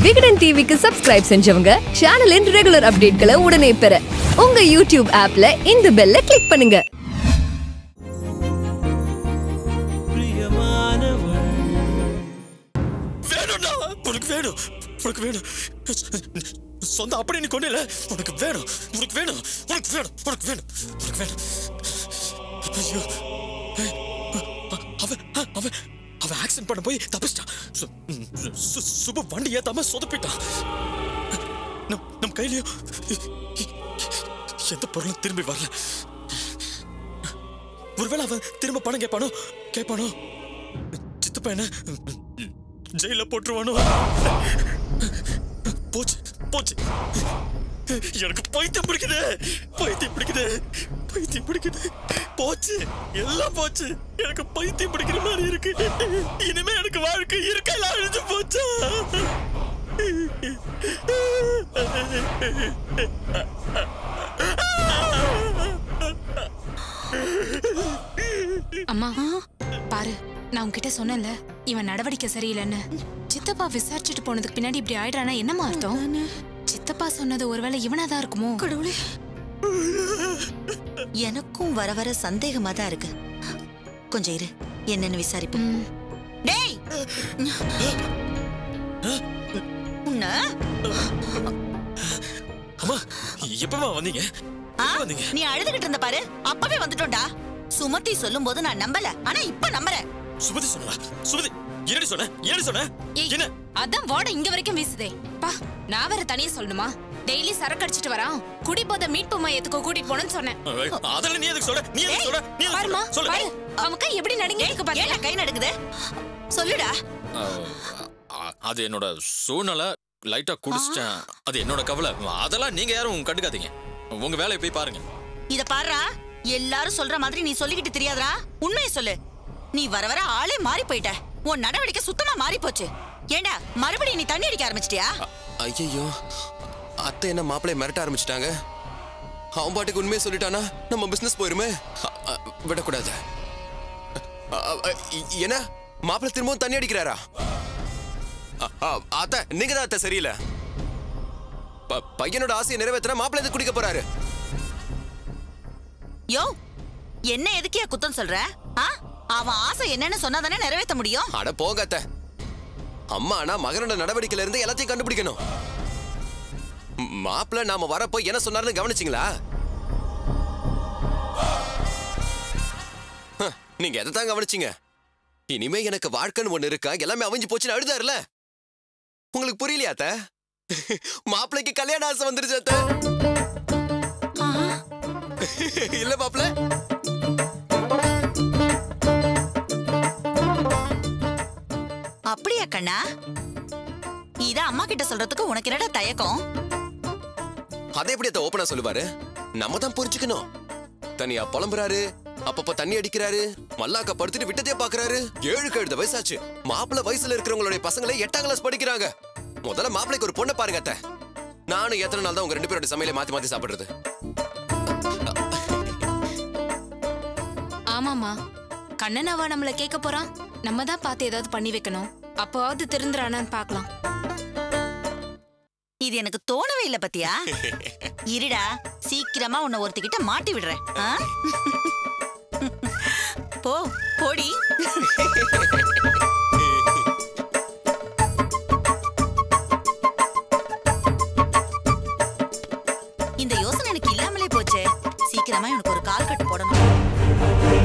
விகடன் டிவிக்கு சப்ஸ்கிரைப் செஞ்சவங்க சேனலின் ரெகுலர் அப்டேட்களை உடனே பெற உங்க யூடியூப் ஆப்ல இந்த பெல்ல கிளிக் பண்ணுங்க வேணும்டா உனக்கு வேணும் உனக்கு வேணும் சொந்த அப்படி நீ கொண்டு உனக்கு வேணும் உனக்கு வேணும் உனக்கு வேணும் உனக்கு வேணும் உனக்கு வேணும் ஐயோ ஏய், அவன் அவன் அவன் ஆக்சிடென்ட் பண்ண போய் தப்பிச்சிட்டான் சு- சு- சுப வண்டி ஏத்தாம சொதப்பிட்டான் நம் நம் கையிலயும் எந்த பொருளும் திரும்பி வரல ஒருவேளை அவன் திரும்ப பணம் கேட்பானோ கேட்பானோ சித்தப்பா என்ன ஜெயில போட்டுருவானோ போச்சு போச்சு எனக்கு பைத்தியம் பிடிக்குது பைத்தியம் பிடிக்குது பைத்தியம் பிடிக்குது போச்சு எல்லாம் போச்சு எனக்கு பைத்தியம் பிடிக்கிற மாதிரி இருக்கு இனிமே எனக்கு வாழ்க்கை இருக்கலாம் அழிஞ்சு போச்சா அம்மா பாரு நான் உன்கிட்ட சொன்னேன்ல இவன் நடவடிக்கை சரியில்லைன்னு சித்தப்பா விசாரிச்சுட்டு போனதுக்கு பின்னாடி இப்படி ஆயிடுறானா என்னமா அர்த்தம் சித்தப்பா சொன்னது ஒருவேளை இவனாதான் இருக்குமோ கடவுளே எனக்கும் வர வர சந்தேகமா தான் இருக்கு கொஞ்சம் இரு என்னன்னு விசாரிப்போம் ம், டேய் உன்ன அம்மா எப்பமா வந்தீங்க ஆ? எப்ப வந்தீங்க நீ அழுதுகிட்டு இருந்த பாரு அப்பவே வந்துட்டோம்டா சுமதி சொல்லும் போது நான் நம்பல ஆனா இப்ப நம்புறேன் சுமதி சொன்னா சுமதி என்னடி சொன்ன என்னடி சொன்ன ஏய், என்ன அதான் வாட இங்க வரைக்கும் வீசுதே பா நான் வேற தனியா சொல்லணுமா டெய்லி சரக்கு அடிச்சிட்டு வரான் குடி போத மீட்பு மையத்துக்கு கூட்டிட்டு போனேன்னு சொன்னேன் அதெல்லாம் நீ எதுக்கு சொல்ற நீ எதுக்கு சொல்ற நீ எதுக்கு பாருமா சொல்ற பாரு சொல்லு அவன் கை எப்படி நடுங்கி இருக்கு பாரு ஏன் கை நடுக்குது சொல்லுடா அஹ், அது என்னோட சூழ்நிலை லைட்டா குடிச்சிட்டேன் அது என்னோட கவலை அதெல்லாம் நீங்க யாரும் கண்டுக்காதீங்க உங்க வேலையை போய் பாருங்க இத பாருடா எல்லாரும் சொல்ற மாதிரி நீ சொல்லிக்கிட்டு தெரியாதடா உண்மையை சொல்லு நீ வர வர ஆளே மாறி போயிட்ட உன் நடவடிக்கை சுத்தமா மாறி போச்சு ஏண்டா மறுபடியும் நீ தண்ணி அடிக்க ஆரம்பிச்சிட்டியா ஐயோ அத்தை என்ன மாப்பிள்ளைய மிரட்ட ஆரம்பிச்சிட்டாங்க அவன் பாட்டுக்கு உண்மையை சொல்லிட்டானா நம்ம பிசினஸ் போயிருமே அ, அ, விடக்கூடாது அ, அ, இ- என்ன மாப்பிள்ளை திரும்பவும் தண்ணி அடிக்கிறாரா அ, அ, அத்தை நீங்க தான் அத்தை சரியில்லை ப- பையனோட ஆசையை நிறைவேற்றினா மாப்பிள்ளை எதுக்கு குடிக்க போறாரு யோ என்ன எதுக்கியா குத்தம் சொல்ற ஆ? அவன் ஆசை என்னன்னு சொன்னாதானே நிறைவேற்ற முடியும் அட போங்க அத்தை அம்மா ஆனா மகனோட நடவடிக்கையில இருந்து எல்லாத்தையும் கண்டுபிடிக்கணும் ம், மாப்பிள்ளை நாம வரப்போ என்ன சொன்னாருன்னு கவனிச்சிங்களா ஹ, நீங்க எதை தான் கவனிச்சீங்க இனிமே எனக்கு வாழ்க்கைன்னு ஒண்ணு இருக்கா எல்லாமே அவிஞ்சு போச்சுன்னு அழுதாருல உங்களுக்கு புரியலையா அத்தை மாப்பிள்ளைக்கு கல்யாண ஆசை வந்துருச்சு அத்தை இல்ல மாப்பிள்ளை அப்படியா கண்ணா இத அம்மா கிட்ட சொல்றதுக்கு உனக்கு என்னடா தயக்கம் அதை எப்படி அத்தை ஓப்பனா சொல்லுவாரு நம்ம தான் புரிஞ்சுக்கணும் தனியா புலம்புறாரு அப்பப்ப தண்ணி அடிக்கிறாரு மல்லாக்க படுத்துட்டு விட்டதே பாக்குறாரு ஏழு கழுத வயசாச்சு மாப்பிள்ளை வயசுல இருக்கிறவங்களுடைய பசங்களே எட்டாம் கிளாஸ் படிக்கிறாங்க முதல்ல மாப்பிள்ளைக்கு ஒரு பொண்ணை பாருங்க அத்தை நானும் எத்தனை நாள் தான் உங்க ரெண்டு பேரோட சமையலை மாத்தி மாத்தி சாப்பிடுறது ஆமாமா கண்ணனாவா நம்மள கேட்க போறான் நம்ம தான் பார்த்து ஏதாவது பண்ணி வைக்கணும் அப்போவாவது திருந்துறானான்னு பார்க்கலாம் இது எனக்கு தோணவே இல்ல பத்தியா இருடா சீக்கிரமா உன்னை ஒருத்திக்கிட்ட மாட்டி விடுறேன் ஆ? போ போடி இந்த யோசனை எனக்கு இல்லாமலே போச்சே சீக்கிரமா எனக்கு ஒரு கால் கட்டு போடணும்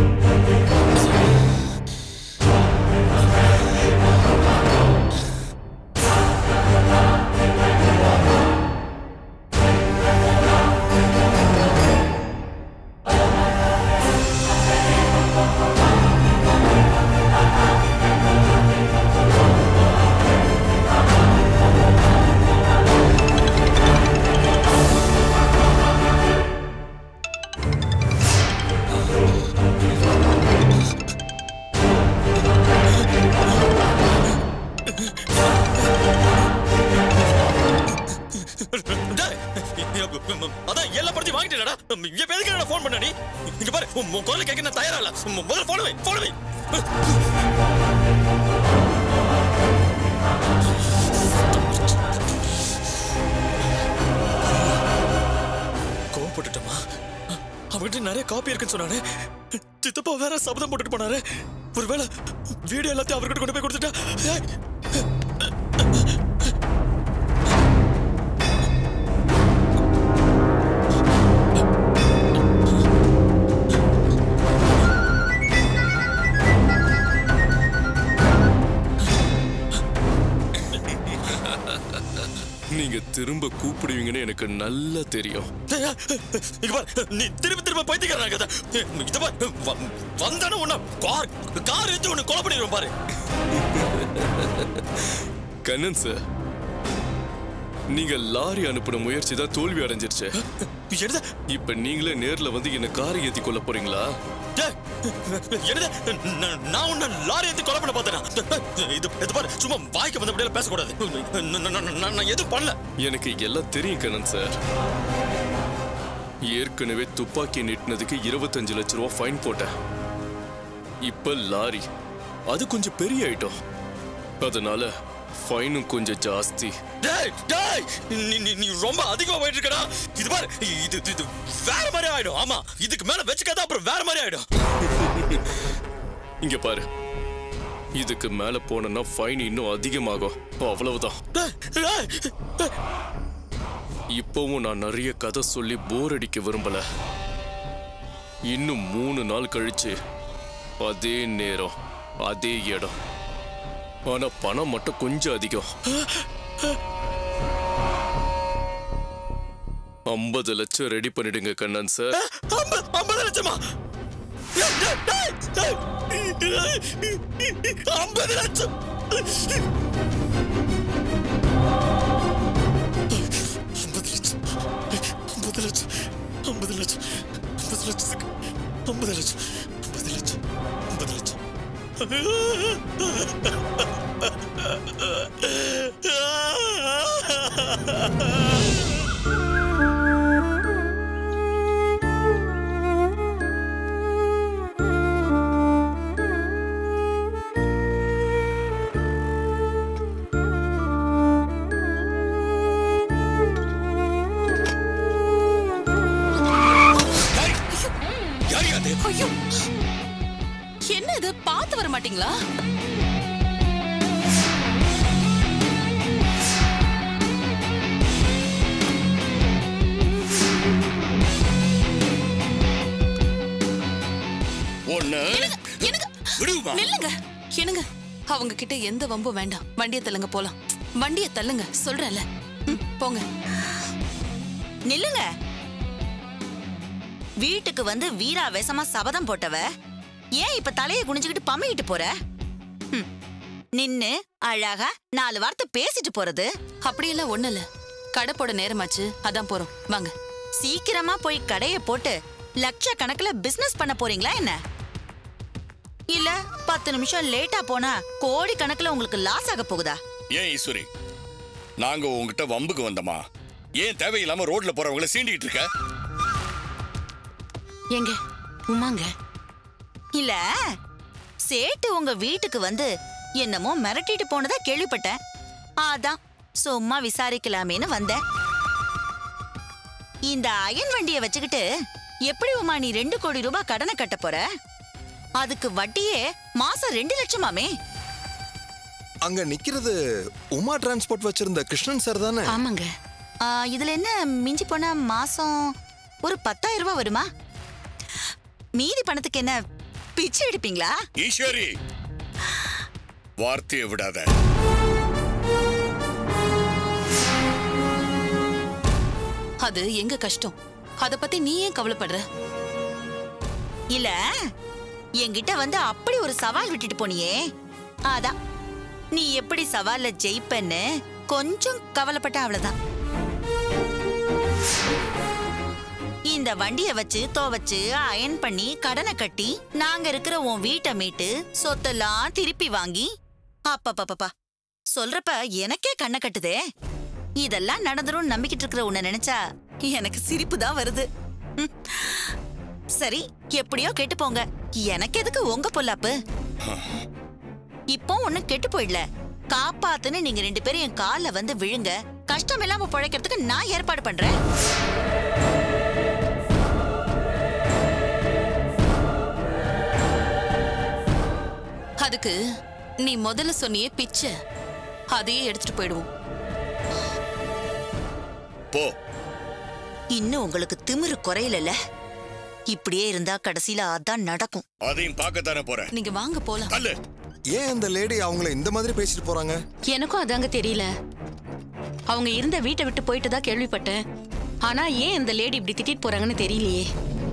டேய், அதான் எல்லா படத்தையும் வாங்கிட்டேடா இப்ப எதுக்கு நான் ஃபோன் பண்ண நீ இங்க பாரு உன் உன் குரல் கேட்க நான் தயாரா இல்ல உன் முதல்ல போன வை போன வை என்கிட்ட நிறைய காப்பி இருக்குன்னு சொன்னாரு சித்தப்பா வேற சபதம் போட்டுட்டு போனாரு ஒருவேளை வீடியோ எல்லாத்தையும் அவர்கிட்ட கொண்டு போய் கொடுத்துட்டா ஏய், நீங்க திரும்ப கூப்பிடுவீங்கன்னு எனக்கு நல்லா தெரியும் ஏய், ஏய், இங்க பாரு நீ திரும்ப திரும்ப பைத்தியக்காரனாக இத பாரு வ- வந்தானே உன்ன கார் கார் எடுத்து உன்னை கொலை பண்ணிடுவோம் பாரு கண்ணன் சார் நீங்க லாரி அனுப்பின முயற்சி தான் தோல்வி அடைஞ்சிருச்சு என்னது இப்ப நீங்களே நேர்ல வந்து என்ன காரை ஏத்தி கொள்ள போறீங்களா ஏய், என்னது நான் நான் உன்னை லாரி எடுத்து கொலை பண்ண பார்த்தேனா இது இது பாரு சும்மா வாய்க்கு வந்தபடியெல்லாம் பேசக்கூடாது நான் நான்- நான் நான் எதுவும் பண்ணல எனக்கு எல்லாம் தெரியும் கண்ணன் சார் ஏற்கனவே துப்பாக்கி நீட்டினதுக்கு இருபத்தஞ்சு லட்ச ரூபா ஃபைன் போட்டேன் இப்ப லாரி அது கொஞ்சம் பெரிய ஐட்டம் அதனால ஃபைனும் கொஞ்சம் ஜாஸ்தி டேய் டேய் நீ நீ நீ ரொம்ப அதிகமா போயிட்டு இருக்கடா இது பாரு இது இது வேற மாதிரி ஆயிடும் ஆமா இதுக்கு மேல வச்சுக்காத அப்புறம் வேற மாதிரி ஆயிடும் இங்க பாரு இதுக்கு மேல போனேன்னா ஃபைன் இன்னும் அதிகமாகும் அவ்வளவுதான் டேய், டேய், டேய். இப்பவும் நான் நிறைய கதை சொல்லி போர் அடிக்க விரும்பல இன்னும் மூணு நாள் கழிச்சு அதே நேரம் அதே இடம் ஆனா பணம் மட்டும் கொஞ்சம் அதிகம் ஐம்பது லட்சம் ரெடி பண்ணிடுங்க கண்ணன் சார் ஐம்பது ஐம்பது லட்சமா டேய், டேய், டேய், டேய். ஐம்பது லட்சம் ஐம்பது லட்சம் ஐம்பது லட்சம் ஐம்பது லட்சம் ஐம்பது லட்சத்துக்கு ஐம்பது லட்சம் ஐம்பது லட்சம் ஐம்பது லட்சம் யார் அது ஐயோ என்ன இது பார்த்து வர மாட்டீங்களா ஒண்ணு எனக்கு விடுமா நில்லுங்க என்னங்க அவங்க கிட்ட எந்த வம்பும் வேண்டாம் வண்டியை தள்ளுங்க போலாம் வண்டியை தள்ளுங்க சொல்றேன்ல ம், போங்க நில்லுங்க வீட்டுக்கு வந்து வீரா வேஷமா சபதம் போட்டவ ஏன் இப்ப தலையை குனிஞ்சுக்கிட்டு பம்மிக்கிட்டு போற ம். நின்னு அழகா நாலு வார்த்தை பேசிட்டு போறது அப்படியெல்லாம் ஒண்ணு இல்ல கடை போட நேரமாச்சு அதான் போறோம் வாங்க சீக்கிரமா போய் கடைய போட்டு லட்ச கணக்குல பிசினஸ் பண்ண போறீங்களா என்ன இல்ல பத்து நிமிஷம் லேட்டா போனா கோடி கணக்குல உங்களுக்கு லாஸ் ஆக போகுதா ஏன் ஈஸ்வரி நாங்க உங்ககிட்ட வம்புக்கு வந்தோமா ஏன் தேவையில்லாம ரோட்ல போறவங்கள சீண்டிட்டு இருக்க எங்க உமாங்க இல்ல சேட்டு உங்க வீட்டுக்கு வந்து என்னமோ மிரட்டிட்டு போனதா கேள்விப்பட்டேன் அதான் சும்மா விசாரிக்கலாமேன்னு வந்தேன் இந்த அயன் வண்டிய வச்சுக்கிட்டு எப்படி உமா நீ ரெண்டு கோடி ரூபாய் கடனை கட்ட போற அதுக்கு வட்டியே மாசம் ரெண்டு லட்சமாமே அங்க நிக்கிறது உமா டிரான்ஸ்போர்ட் வச்சிருந்த கிருஷ்ணன் சார் தானே ஆமாங்க ஆ, இதுல என்ன மிஞ்சி போனா மாசம் ஒரு பத்தாயிரம் ரூபாய் வருமா மீதி பணத்துக்கு என்ன பிச்சை எடுப்பீங்களா ஈஸ்வரி வார்த்தையை விடாத அது எங்க கஷ்டம் அத பத்தி நீ ஏன் கவலைப்படுற இல்ல என்கிட்ட வந்து அப்படி ஒரு சவால் விட்டுட்டு போனியே அதான் நீ எப்படி சவால்ல ஜெயிப்பன்னு கொஞ்சம் கவலைப்பட்ட அவ்வளவுதான் இந்த வண்டிய வச்சு துவச்சு அயன் பண்ணி கடனை கட்டி நாங்க இருக்கிற உன் வீட்டை மீட்டு சொத்தெல்லாம் திருப்பி வாங்கி அப்பப்பப்பப்பா சொல்றப்ப எனக்கே கண்ணை கட்டுதே இதெல்லாம் நடந்துரும் நம்பிக்கிட்டு இருக்கிற உன்னை நினைச்சா எனக்கு சிரிப்பு தான் வருது ம். சரி எப்படியோ கெட்டு போங்க எனக்கு எதுக்கு உங்க பொல்லாப்பு இப்போ ஒண்ணும் கெட்டு போயிடல காப்பாத்துன்னு நீங்க ரெண்டு பேரும் என் கால்ல வந்து விழுங்க கஷ்டம் இல்லாம பிழைக்கிறதுக்கு நான் ஏற்பாடு பண்றேன் அதுக்கு நீ முதல்ல சொன்னியே பிச்சை அதையே எடுத்துட்டு போயிடுவோம் போ இன்னும் உங்களுக்கு திமிரு குறையலல இப்படியே இருந்தா கடைசியில அதான் நடக்கும் அதையும் பார்க்கத்தானே போறேன் நீங்க வாங்க போலாம் அல்ல ஏன் அந்த லேடி அவங்கள இந்த மாதிரி பேசிட்டு போறாங்க எனக்கும் அதாங்க தெரியல அவங்க இருந்த வீட்டை விட்டு போயிட்டு தான் கேள்விப்பட்டேன் ஆனா ஏன் இந்த லேடி இப்படி திட்டிட்டு போறாங்கன்னு தெரியலையே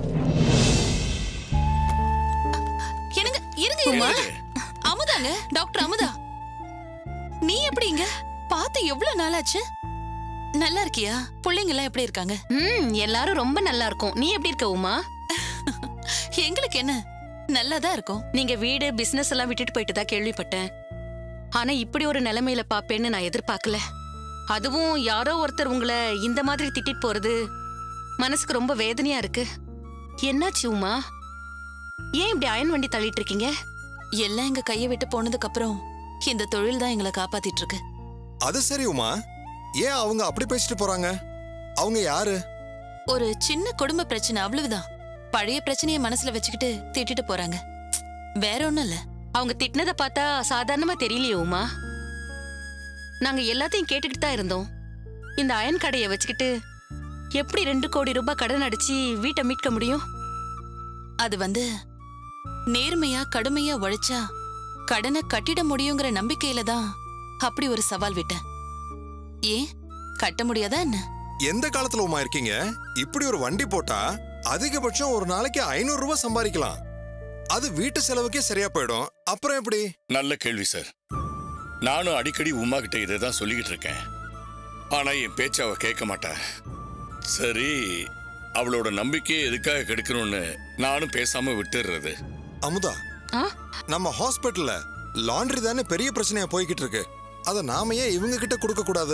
என்னங்க இருங்க இருங்க அமுதாங்க டாக்டர் அமுதா நீ எப்படிங்க பார்த்து எவ்வளவு நாளாச்சு நல்லா இருக்கியா பிள்ளைங்க எல்லாம் எப்படி இருக்காங்க ம் எல்லாரும் ரொம்ப நல்லா இருக்கும் நீ எப்படி இருக்க உமா எங்களுக்கு என்ன நல்லாதான் இருக்கும் நீங்க வீடு பிசினஸ் எல்லாம் விட்டுட்டு போயிட்டு தான் கேள்விப்பட்டேன் ஆனா இப்படி ஒரு நிலைமையில பாப்பேன்னு நான் எதிர்பார்க்கல அதுவும் யாரோ ஒருத்தர் உங்களை இந்த மாதிரி திட்டிட்டு போறது மனசுக்கு ரொம்ப வேதனையா இருக்கு என்னாச்சு உமா ஏன் இப்படி அயன் வண்டி தள்ளிட்டு இருக்கீங்க எல்லாம் எங்க கையை விட்டு போனதுக்கு அப்புறம் இந்த தொழில் தான் எங்களை காப்பாத்திட்டு இருக்கு அது சரி உமா ஏன் அவங்க அப்படி பேசிட்டு போறாங்க அவங்க யாரு ஒரு சின்ன குடும்ப பிரச்சனை அவ்வளவுதான் பழைய பிரச்சனைய மனசுல வச்சுக்கிட்டு திட்டிட்டு போறாங்க வேற ஒண்ணும் இல்ல அவங்க திட்டினதை பார்த்தா சாதாரணமா தெரியலையே உமா நாங்க எல்லாத்தையும் கேட்டுக்கிட்டு தான் இருந்தோம் இந்த அயன் கடையை வச்சுக்கிட்டு எப்படி ரெண்டு கோடி ரூபாய் கடன் அடிச்சு வீட்டை மீட்க முடியும் அது வந்து நேர்மையா கடுமையா உழைச்சா கடனை கட்டிட முடியுங்கிற நம்பிக்கையில தான் அப்படி ஒரு சவால் விட்டேன் ஏன் கட்ட முடியாதா என்ன எந்த காலத்துல உமா இருக்கீங்க இப்படி ஒரு வண்டி போட்டா அதிகபட்சம் ஒரு நாளைக்கு ஐநூறு ரூபாய் சம்பாதிக்கலாம் அது வீட்டு செலவுக்கே சரியா போயிடும் அப்புறம் எப்படி நல்ல கேள்வி சார் நானும் அடிக்கடி உமா கிட்ட இதை தான் சொல்லிக்கிட்டு இருக்கேன் ஆனா என் பேச்ச அவ கேட்க மாட்டா சரி அவளோட நம்பிக்கையை எதுக்காக கெடுக்கணும்னு நானும் பேசாம விட்டுடுறது அமுதா ஆ? நம்ம ஹாஸ்பிட்டல்ல லாண்ட்ரி தானே பெரிய பிரச்சனையா போய்கிட்டு இருக்கு அத நாம ஏன் இவங்க கிட்ட கொடுக்க கூடாது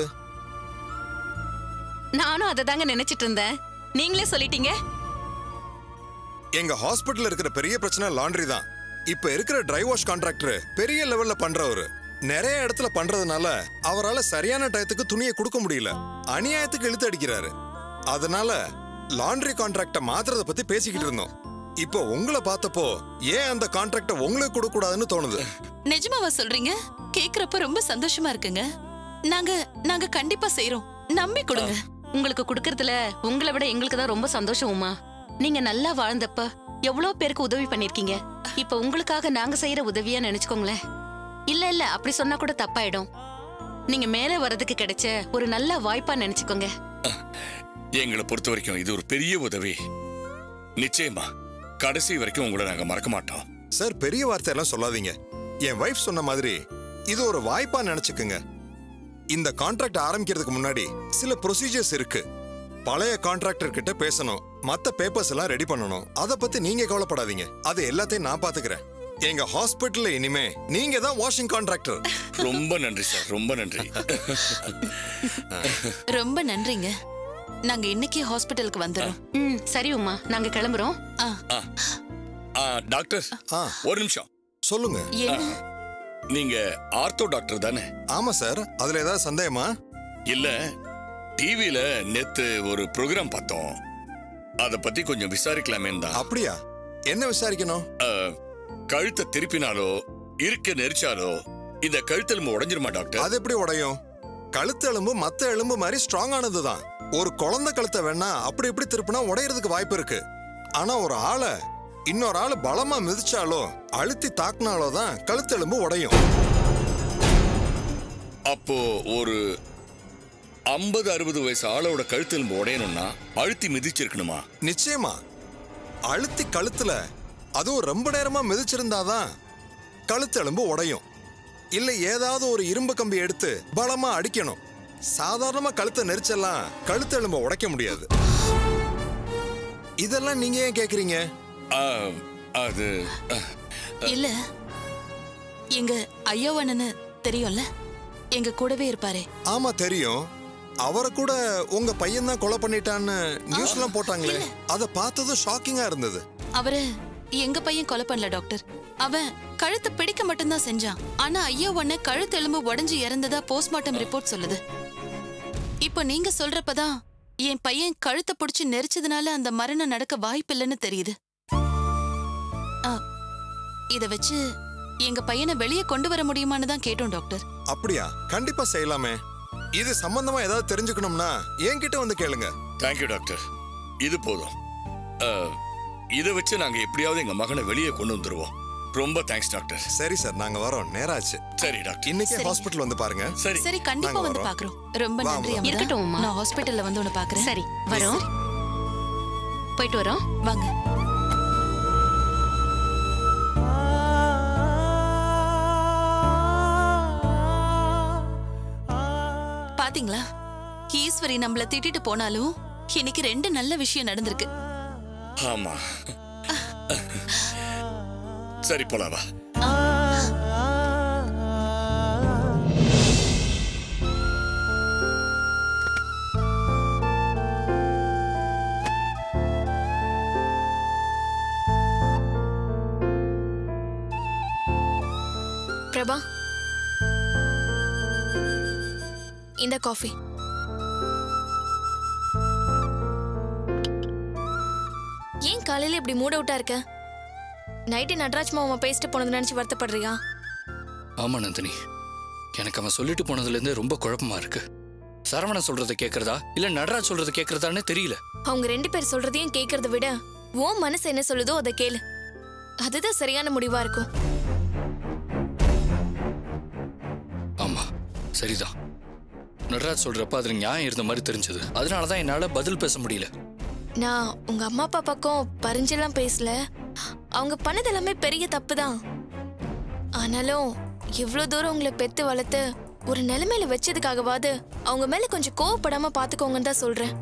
நானும் அதை தாங்க நினைச்சிட்டு இருந்தேன் நீங்களே சொல்லிட்டீங்க எங்க ஹாஸ்பிட்டல்ல இருக்கிற பெரிய பிரச்சனை லாண்ட்ரி தான் இப்ப இருக்கிற ட்ரை வாஷ் கான்ட்ராக்டர் பெரிய லெவல்ல பண்றவரு நிறைய இடத்துல பண்றதுனால அவரால சரியான டயத்துக்கு துணியை கொடுக்க முடியல அநியாயத்துக்கு இழுத்து அடிக்கிறாரு அதனால லாண்ட்ரி கான்ட்ராக்ட மாத்துறத பத்தி பேசிக்கிட்டு இருந்தோம் இப்போ உங்களை பார்த்தப்போ ஏன் அந்த கான்ட்ராக்ட உங்களுக்கு கொடுக்க கூடாதுன்னு தோணுது நிஜமாவா சொல்றீங்க கேக்குறப்ப ரொம்ப சந்தோஷமா இருக்குங்க நாங்க நாங்க கண்டிப்பா செய்றோம் நம்பி கொடுங்க உங்களுக்கு கொடுக்கறதுல உங்களை விட எங்களுக்கு தான் ரொம்ப சந்தோஷம் உமா நீங்க நல்லா வாழ்ந்தப்ப எவ்வளவு பேருக்கு உதவி பண்ணிருக்கீங்க இப்ப உங்களுக்காக நாங்க செய்யற உதவியா நினைச்சுக்கோங்களேன் இல்ல இல்ல அப்படி சொன்னா கூட தப்பாயிடும் நீங்க மேல வர்றதுக்கு கிடைச்ச ஒரு நல்ல வாய்ப்பா நினைச்சுக்கோங்க எங்களை பொறுத்த வரைக்கும் இது ஒரு பெரிய உதவி நிச்சயமா கடைசி வரைக்கும் உங்களை நாங்க மறக்க மாட்டோம் சார் பெரிய வார்த்தையெல்லாம் சொல்லாதீங்க என் வைஃப் சொன்ன மாதிரி இது ஒரு வாய்ப்பா நினைச்சுக்குங்க இந்த கான்ட்ராக்ட் ஆரம்பிக்கிறதுக்கு முன்னாடி சில ப்ரொசீஜர்ஸ் இருக்கு பழைய கான்ட்ராக்டர் கிட்ட பேசணும் மத்த பேப்பர்ஸ் எல்லாம் ரெடி பண்ணணும் அத பத்தி நீங்க கவலைப்படாதீங்க அது எல்லாத்தையும் நான் பாத்துக்கிறேன் எங்க ஹாஸ்பிட்டல்ல இனிமே நீங்க தான் வாஷிங் கான்ட்ராக்டர் ரொம்ப நன்றி சார் ரொம்ப நன்றி ரொம்ப நன்றிங்க நாங்க இன்னைக்கே ஹாஸ்பிட்டலுக்கு வந்துடுறோம் ம் சரி உமா நாங்க கிளம்புறோம் ஆ, ஆ, டாக்டர் ஆ ஒரு நிமிஷம் சொல்லுங்க என்ன நீங்க ஆர்த்தோ டாக்டர் தானே ஆமா சார் அதுல ஏதாவது சந்தேகமா இல்ல டிவில நேத்து ஒரு ப்ரோக்ராம் பார்த்தோம் அத பத்தி கொஞ்சம் விசாரிக்கலாமேன்னு தான் அப்படியா என்ன விசாரிக்கணும் அஹ், கழுத்தை திருப்பினாலோ இருக்க நெரிச்சாலோ இந்த கழுத்தெலும்பு உடைஞ்சிருமா டாக்டர் அது எப்படி உடையும் கழுத்து எலும்பு மத்த எலும்பு மாதிரி ஸ்ட்ராங் ஆனதுதான் ஒரு குழந்தை கழுத்தை வேணா அப்படி இப்படி திருப்பினா உடையறதுக்கு வாய்ப்பு இருக்கு ஆனா ஒரு ஆளை இன்னொரு ஆளு பலமா மிதிச்சாலோ அழுத்தி தாக்குனாலோ தான் கழுத்து எலும்பு உடையும் அப்போ ஒரு ஐம்பது அறுபது வயசு ஆளோட கழுத்தெலும்பு உடையணும்னா அழுத்தி மிதிச்சிருக்கணுமா நிச்சயமா அழுத்தி கழுத்துல அதுவும் ரொம்ப நேரமா மிதிச்சிருந்தாதான் கழுத்து எலும்பு உடையும் இல்ல ஏதாவது ஒரு இரும்பு கம்பி எடுத்து பலமா அடிக்கணும் சாதாரணமா கழுத்தை நெரிச்செல்லாம் கழுத்து எலும்பை உடைக்க முடியாது இதெல்லாம் நீங்க ஏன் கேக்குறீங்க அஹ், அது அஹ், இல்ல எங்க ஐயோவனன்னு தெரியும்ல எங்க கூடவே இருப்பாரே ஆமா தெரியும் அவரை கூட உங்க பையன் தான் கொலை பண்ணிட்டான்னு நியூஸ்லாம் போட்டாங்களே அதை பார்த்ததும் ஷாக்கிங்கா இருந்தது அவரு எங்க பையன் கொலை பண்ணல டாக்டர் அவன் கழுத்தை பிடிக்க மட்டும்தான் செஞ்சான் ஆனா ஐயோ ஒண்ணு கழுத்து எலும்பு உடைஞ்சு இறந்ததா போஸ்ட்மார்ட்டம் ரிப்போர்ட் சொல்லுது இப்போ நீங்க சொல்றப்பதான் என் பையன் கழுத்தை பிடிச்சு நெரிச்சதுனால அந்த மரணம் நடக்க வாய்ப்பில்லைன்னு தெரியுது ஆ, இத வச்சு எங்க பையனை வெளியே கொண்டு வர முடியுமான்னு தான் கேட்டோம் டாக்டர் அப்படியா கண்டிப்பா செய்யலாமே இது சம்பந்தமா ஏதாவது தெரிஞ்சுக்கணும்னா என்கிட்ட வந்து கேளுங்க தேங்க்யூ டாக்டர் இது போதும் அஹ், இதை வச்சு நாங்க எப்படியாவது எங்க மகனை வெளியே கொண்டு வந்துருவோம் ரொம்ப தேங்க்ஸ் டாக்டர் சரி சார் நாங்க வரோம் நேராச்சு சரி டாக்டர் இன்னைக்கே சரி. ஹாஸ்பிட்டல் வந்து பாருங்க சரி சரி கண்டிப்பா நாங்க வந்து வரோம். பாக்குறோம் ரொம்ப வா, நன்றி வா. அமுதா. இருக்கட்டும், அம்மா. நான் ஹாஸ்பிட்டல்ல வந்து உன்னை பாக்குறேன் சரி வரோம் போயிட்டு வரோம் வாங்க பாத்தீங்களா ஈஸ்வரி நம்மள திட்டிட்டு போனாலும் இன்னைக்கு ரெண்டு நல்ல விஷயம் நடந்திருக்கு ஆமா சரி போலாம் வா பிரபா இந்த காஃபி ஏன் காலையில இப்படி மூட் அவுட்டா இருக்க நைட்டு நட்ராஜ் மாமா பேசிட்டு போனது நினைச்சு வருத்தப்படுறியா ஆமா நந்தினி எனக்கு அவன் சொல்லிட்டு போனதுலேருந்து ரொம்ப குழப்பமா இருக்கு சரவணன் சொல்றதை கேட்கறதா இல்ல நடராஜ் சொல்றதை கேட்கறதான்னு தெரியல அவங்க ரெண்டு பேர் சொல்றதையும் கேட்கறத விட உன் மனசு என்ன சொல்லுதோ அதை கேளு அதுதான் சரியான முடிவா இருக்கும் ஆமா சரிதான் நடராஜ் சொல்றப்ப அதுல நியாயம் இருந்த மாதிரி தெரிஞ்சது அதனாலதான் என்னால பதில் பேச முடியல நான் உங்க அம்மா அப்பா பக்கம் பறிஞ்செல்லாம் பேசல அவங்க பண்ணது எல்லாமே பெரிய தப்பு தான் ஆனாலும் இவ்வளோ தூரம் உங்களை பெத்து வளர்த்து ஒரு நிலைமையில வச்சதுக்காகவாது அவங்க மேல கொஞ்சம் கோவப்படாம பாத்துக்கோங்கன்னு தான் சொல்றேன்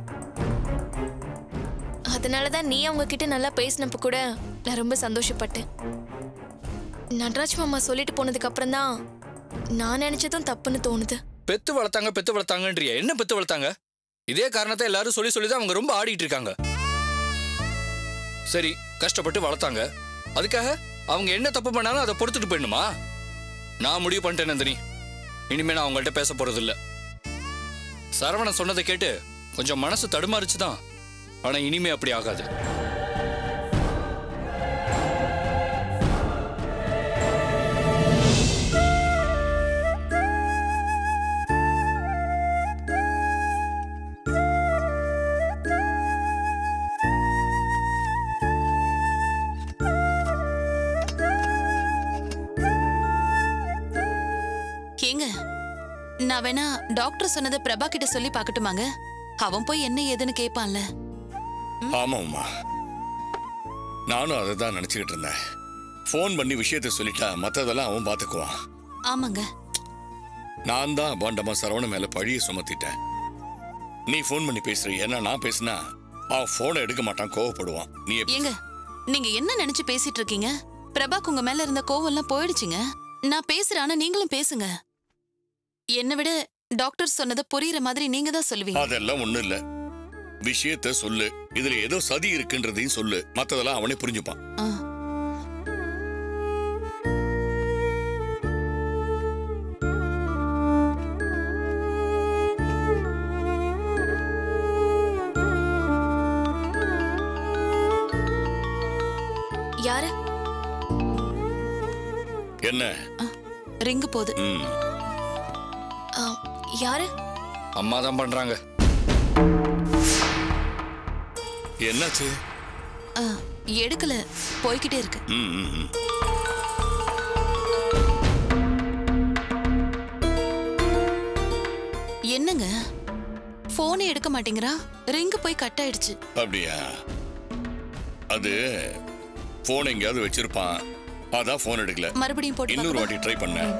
அதனால தான் நீ அவங்க கிட்ட நல்லா பேசினப்ப கூட நான் ரொம்ப சந்தோஷப்பட்டேன் நட்ராஜ் மாமா சொல்லிட்டு போனதுக்கு அப்புறம் தான் நான் நினைச்சதும் தப்புன்னு தோணுது பெத்து வளர்த்தாங்க பெத்து வளர்த்தாங்கன்றிய என்ன பெத்து வளர்த்தாங்க இதே காரணத்தை எல்லாரும் சொல்லி சொல்லி தான் அவங்க ரொம்ப ஆடிட்டு இருக்காங்க சரி கஷ்டப்பட்டு வளர்த்தாங்க அதுக்காக அவங்க என்ன தப்பு பண்ணாலும் அதை பொறுத்துட்டு போயிடணுமா நான் முடிவு பண்ணிட்டேன் நந்தினி இனிமே நான் அவங்கள்ட்ட பேச போறது இல்ல சரவணன் சொன்னதை கேட்டு கொஞ்சம் மனசு தடுமாறுச்சு தான் ஆனா இனிமே அப்படி ஆகாது ஏங்க நான் வேணா டாக்டர் சொன்னதை பிரபா கிட்ட சொல்லி பார்க்கட்டுமாங்க அவன் போய் என்ன ஏதுன்னு கேட்பான்ல ஆமா உமா நானும் அதை தான் நினச்சிக்கிட்டு இருந்தேன் ஃபோன் பண்ணி விஷயத்த சொல்லிட்டா மற்றதெல்லாம் அவன் பார்த்துக்குவான் ஆமாங்க நான் தான் அபாண்டமா சரவண மேல பழிய சுமத்திட்டேன் நீ ஃபோன் பண்ணி பேசுற ஏன்னா நான் பேசினா அவன் ஃபோனை எடுக்க மாட்டான் கோவப்படுவான் நீ எப்படி- ஏங்க நீங்க என்ன நினைச்சு பேசிட்டு இருக்கீங்க பிரபாக்கு உங்க மேல இருந்த கோவம் எல்லாம் போயிடுச்சுங்க நான் பேசுறேன் ஆனா நீங்களும் பேசுங்க என்னை விட டாக்டர் சொன்னதை புரியுற மாதிரி நீங்க தான் சொல்லுவீங்க அதெல்லாம் ஒண்ணும் இல்ல விஷயத்த சொல்லு இதுல ஏதோ சதி இருக்குன்றதையும் சொல்லு மத்ததெல்லாம் அவனே புரிஞ்சுப்பான் ஆ. யாரு என்ன ரிங்கு போகுது ம் ஆ, யாரு அம்மா தான் பண்றாங்க என்னாச்சு ஆ, எடுக்கல போய்கிட்டே இருக்கு ம், ம், ம். என்னங்க போனே எடுக்க மாட்டேங்கிறா ரிங்கு போய் கட் ஆயிடுச்சு அப்படியா அது போன் எங்கேயாவது வச்சிருப்பான் அதான் போன் எடுக்கல மறுபடியும் போட்டு இன்னொரு பார்க்கவா? வாட்டி ட்ரை பண்ணேன்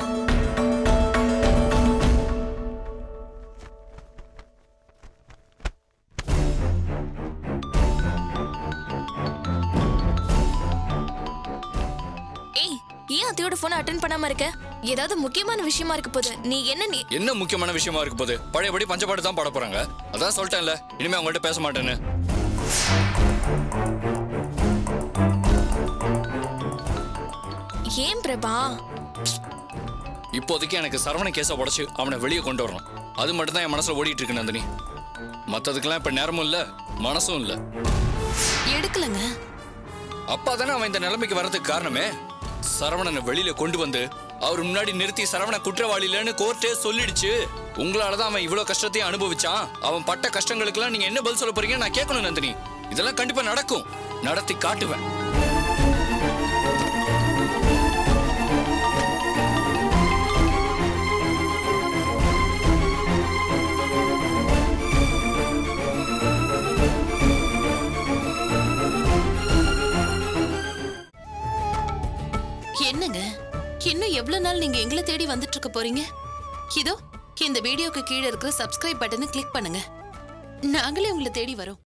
ஏய் ஏன் அத்தையோட போனை அட்டன் பண்ணாம இருக்க ஏதாவது முக்கியமான விஷயமா இருக்க போது நீ என்ன நீ என்ன முக்கியமான விஷயமா இருக்க போகுது பழையபடி பஞ்சப்பாடு தான் பாட போறாங்க அதான் சொல்லிட்டேன்ல இனிமே அவங்கள்ட்ட பேச மாட்டேன்னு ஏன் பிரபா இப்போதைக்கு எனக்கு சரவண கேஸை உடச்சு அவனை வெளியே கொண்டு வரணும் அது மட்டும் தான் என் மனசுல ஓடிட்டு இருக்கு நந்தினி மத்ததுக்கெல்லாம் இப்ப நேரமும் இல்ல மனசும் இல்ல எடுக்கலங்க அப்பா தானே அவன் இந்த நிலைமைக்கு வர்றதுக்கு காரணமே சரவணனை வெளியில கொண்டு வந்து அவர் முன்னாடி நிறுத்தி சரவண குற்றவாளி இல்லைன்னு கோர்ட்டே சொல்லிடுச்சு உங்களால தான் அவன் இவ்வளவு கஷ்டத்தையும் அனுபவிச்சான் அவன் பட்ட கஷ்டங்களுக்கெல்லாம் நீங்க என்ன பதில் சொல்ல போறீங்க நான் கேட்கணும் நந்தினி இதெல்லாம் கண்டிப்பா நடக்கும் நடத்தி காட்டுவேன் என்னங்க இன்னும் எவ்வளவு நாள் நீங்க எங்களை தேடி வந்துட்டு இருக்க போறீங்க இதோ இந்த வீடியோக்கு கீழே இருக்கிற சப்ஸ்கிரைப் பட்டனை கிளிக் பண்ணுங்க நாங்களே உங்களை தேடி வரோம்